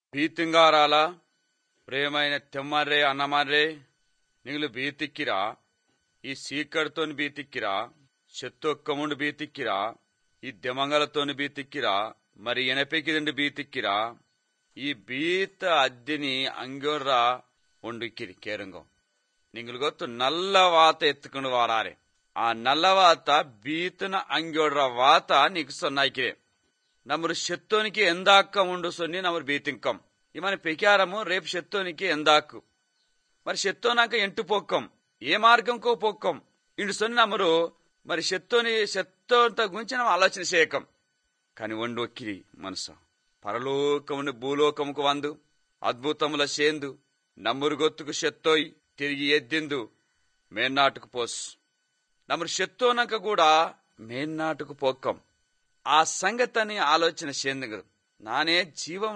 బీతింగారాల ప్రేమైన తెమ్మర్రే అన్నమర్రే నిగులు బీతిక్కిరా ఈ సీకడితోని బీతిక్కిరా చెత్తొక్కముండు బీతిక్కిరా ఈ దెమంగలతోని బీతిక్కిరా మరి ఎనపెక్కిదండి బీతిక్కిరా ఈ బీత అద్దెని అంగొర్ర ఉండిక్కిరి కేరంగం ನಿಂಗಲ್ ಗೊತ್ತು ನಲ್ಲ ವಾತ ಎತ್ತುಕೊಂಡು ವಾರಾರೆ ಆ ನಲ್ಲ ವಾತ ಬೀತನ ಅಂಗ್ಯೋಡ್ರ ವಾತ నీకు సొన్నాయికిరే నమ్మరు శెత్తోనికి ఎందాక్క ఉండు సొన్ని నమ్మరు బీతింకం ఈ మన పెకారము రేపు శెత్తోనికి ఎందాక్కు మరి శెత్తోనాక ఎంటు పొక్కం ఏ మార్గంకో పొక్కం ఇండు సొన్ని నమ్మరు మరి శెత్తోని శెత్తోంత గురించి మనం ఆలోచన చేయకం కాని వండు ఒక్కిరి మనసు పరలోకముని భూలోకముకు వందు అద్భుతముల సేందు నమ్మురు గొత్తుకు శెత్తోయ్ తిరిగి ఎద్దిందు మేన్నాటుకు పోస్ నమ్మరు శెత్తోనక కూడా మేన్నాటుకు పోక్కం ఆ సంగతని ఆలోచన చెందుగదు నానే జీవం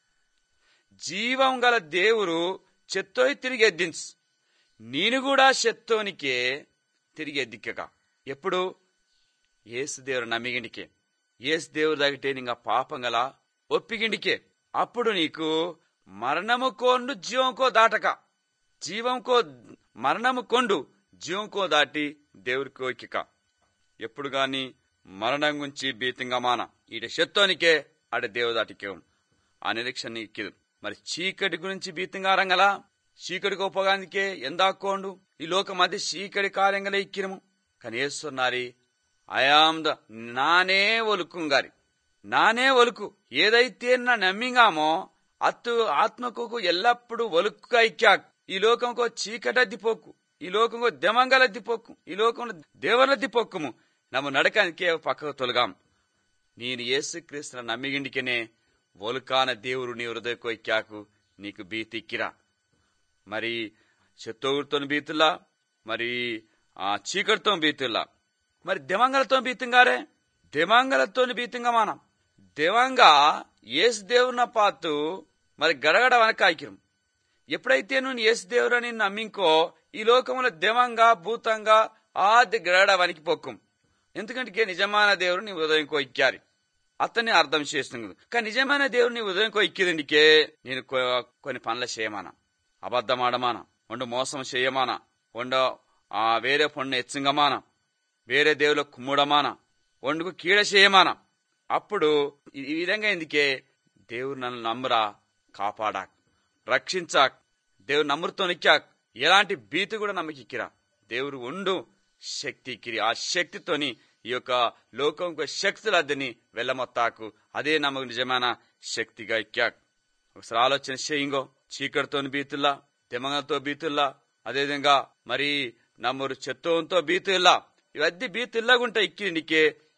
జీవం గల దేవుడు చెత్తోయి తిరిగి ఎద్దించు నేను కూడా చెత్తోనికే తిరిగి ఎద్దిక్కక ఎప్పుడు ఏసు దేవుడు నమ్మిగిండికే ఏసు దేవుడు తగితే ఇంకా పాపం గల ఒప్పిగిండికే అప్పుడు నీకు మరణము కొండు జీవంకో దాటక జీవంకో మరణము కొండు జీవంకో దాటి దేవుడికో ఇక్కిక ఎప్పుడు గాని మరణం గురించి బీతింగా మాన ఈట శత్తునికే ఆడ దేవదాటికే ఆ నిరీక్షణ ఇక్కిదు మరి చీకటి గురించి బీతింగా రంగలా చీకటి గొప్పగానికే ఎందాకోండు ఈ లోకం అది చీకటి కార్యంగలే ఇక్కిరము కానీ ఏస్తున్నారి అయాం ద నానే ఒలుకుంగారి నానే ఒలుకు ఏదైతే నా నమ్మింగామో అత్తు ఆత్మకు ఎల్లప్పుడూ ఒలుక్కుగా ఇక్కాక్ ఈ లోకంకో చీకటద్దిపోకు ఈ లోకంకో దెమంగలద్దిపోకు ఈ లోకంలో దేవరద్దిపోక్కుము నమ్ము నడకానికే పక్కకు తొలగాం నేను యేసుక్రీస్తున నమ్మిగిండికనే ఒలుకాన దేవుడు నీ హృదయకో ఇక్కాకు నీకు బీతిక్కిరా మరి చెత్తోగురితో బీతుల్లా మరి ఆ చీకటితో బీతుల్లా మరి దెమంగలతో బీతింగారే దెమంగలతో బీతింగా మనం దెవంగా ఏసు దేవున్న పాతు మరి గడగడ వెనకాకిరం ఎప్పుడైతే నువ్వు యేసు దేవురని నమ్మింకో ఈ లోకంలో దెవంగా భూతంగా ఆది గడగడ వణికిపోక్కుం ఎందుకంటే నిజమైన దేవుడు నీ హృదయంకో ఇక్కారి అతన్ని అర్థం చేస్తుంది కానీ నిజమైన దేవుడు నీ హృదయంకో ఇక్కిదండికే నేను కొన్ని పనులు చేయమానా అబద్ధం ఆడమానా వండు మోసం చేయమానా వండు ఆ వేరే పన్ను ఎచ్చింగమానా వేరే దేవుల కుమ్ముడమానా వండుకు కీడ చేయమానా అప్పుడు ఈ విధంగా ఎందుకే దేవుడు నన్ను నమ్మురా కాపాడాక్ రక్షించాక్ దేవుడు నమ్మురుతో నిక్కాక్ ఎలాంటి భీతి కూడా నమ్మకిక్కిరా దేవుడు ఉండు శక్తి ఇక్కిరి ఆ శక్తితోని ఈ యొక్క లోకం శక్తులు అద్దని వెళ్ళమొత్తాకు అదే నమ్మకు నిజమైన శక్తిగా ఇక్కాక్ ఒకసారి ఆలోచన చేయింగో చీకటితో బీతుల్లా తెమంగంతో బీతుల్లా అదేవిధంగా మరి నమ్మరు చెత్తోంతో బీతుల్లా ఇవన్నీ బీతుల్లాగుంటా ఇక్కి నీకే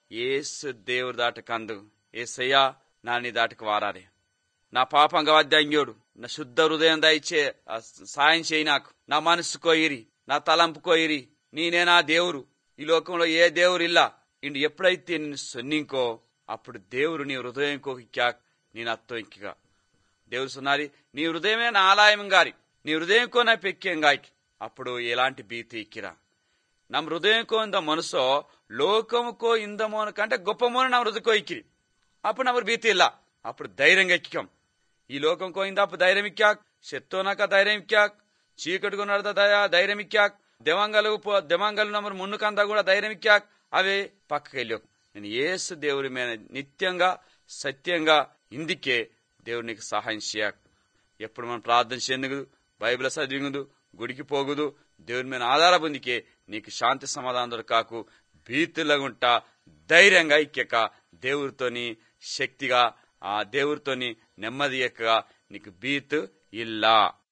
ఏసు దేవుడు దాటకందు ఏసయ్యా నా నీ దాటకు వారారే నా పాపంగా వద్దంగ్యోడు నా శుద్ధ హృదయం దయచే సాయం చేయి నాకు నా మనసు కోయిరి నా తలంపు కోయిరి నేనే నా దేవుడు ఈ లోకంలో ఏ దేవుడు ఇల్లా ఇండు ఎప్పుడైతే నిన్ను సొన్నింకో అప్పుడు దేవుడు నీ హృదయం కోకిక్కా నేను అత్తో ఇంకిగా దేవుడు సున్నారి నీ హృదయమే నా ఆలయం గారి నీ హృదయం కో నా పెక్కేం గాయకి అప్పుడు ఎలాంటి భీతి ఇక్కిరా ನಮ್ಮ ಹೃದಯಕ್ಕೋ ಇಂದ ಮನಸ್ಸೋ ಲೋಕಮಕ್ಕೋ ಇಂದಮೋನ ಕಂటే గొప్పమోన ನಮ್ಮ హృదయకో ఇక్కిరి అప్పుడు నమ్మరు భీతి ಇಲ್ಲ అప్పుడు ధైర్యంగా ఎక్కికాం ఈ లోకం కోయిందా అప్పుడు ధైర్యం ఇక్కాక్ శెత్తోనాక ధైర్యం ఇక్కాక్ చీకటి కొన్నాడు దయా ధైర్యం ఇక్కాక్ దెమంగలు దెమంగలు నమ్మరు మున్నుకందా కూడా ధైర్యం ఇక్కాక్ అవే పక్కకి వెళ్ళాం నేను ఏసు దేవుడి మీద నిత్యంగా సత్యంగా ఇందుకే దేవుడు నీకు సహాయం చేయక్ ఎప్పుడు మనం ప్రార్థన చేయదు బైబిల్ చదివిందు గుడికి పోగుదు దేవుని మీద ఆధార పొందికే నీకు శాంతి సమాధానం దొరకాకు భీతులగుంటా ధైర్యంగా ఇక్కక దేవుడితోని శక్తిగా ఆ దేవుడితోని నెమ్మది ఎక్కగా నీకు బీత్ ఇల్లా